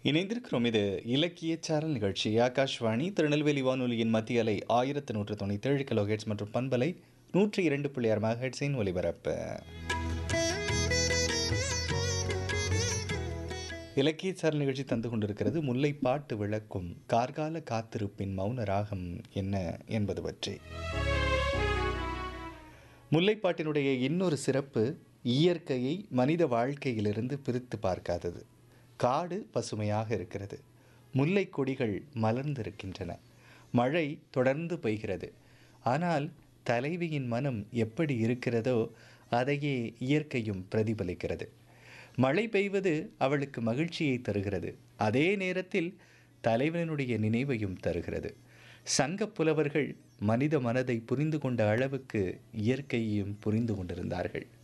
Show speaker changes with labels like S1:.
S1: இணைந்திருக்கிறோம் இது இலக்கிய சாரல் நிகழ்ச்சி ஆகாஷ்வாணி திருநெல்வேலி வானொலியின் மத்திய அலை ஆயிரத்து நூற்று தொண்ணூற்றி ஏழு கிலோஹெட்ஸ் மற்றும் பண்பலை நூற்றி இரண்டு புள்ளி ஆறு மெகாஹெட்ஸின் ஒலிபரப்பு இலக்கிய சாரல் நிகழ்ச்சி தந்து கொண்டிருக்கிறது முல்லைப்பாட்டு விளக்கும் கார்கால காத்திருப்பின் மௌன ராகம் என்ன என்பது பற்றி முல்லைப்பாட்டினுடைய இன்னொரு சிறப்பு இயற்கையை மனித வாழ்க்கையிலிருந்து பிரித்து பார்க்காதது காடு பசுமையாக இருக்கிறது முல்லை கொடிகள் மலர்ந்திருக்கின்றன மழை தொடர்ந்து பெய்கிறது ஆனால் தலைவியின் மனம் எப்படி இருக்கிறதோ அதையே இயற்கையும் பிரதிபலிக்கிறது மழை பெய்வது அவளுக்கு மகிழ்ச்சியை தருகிறது அதே நேரத்தில் தலைவனுடைய நினைவையும் தருகிறது சங்கப் புலவர்கள் மனித மனதை புரிந்து கொண்ட அளவுக்கு இயற்கையையும் புரிந்து கொண்டிருந்தார்கள்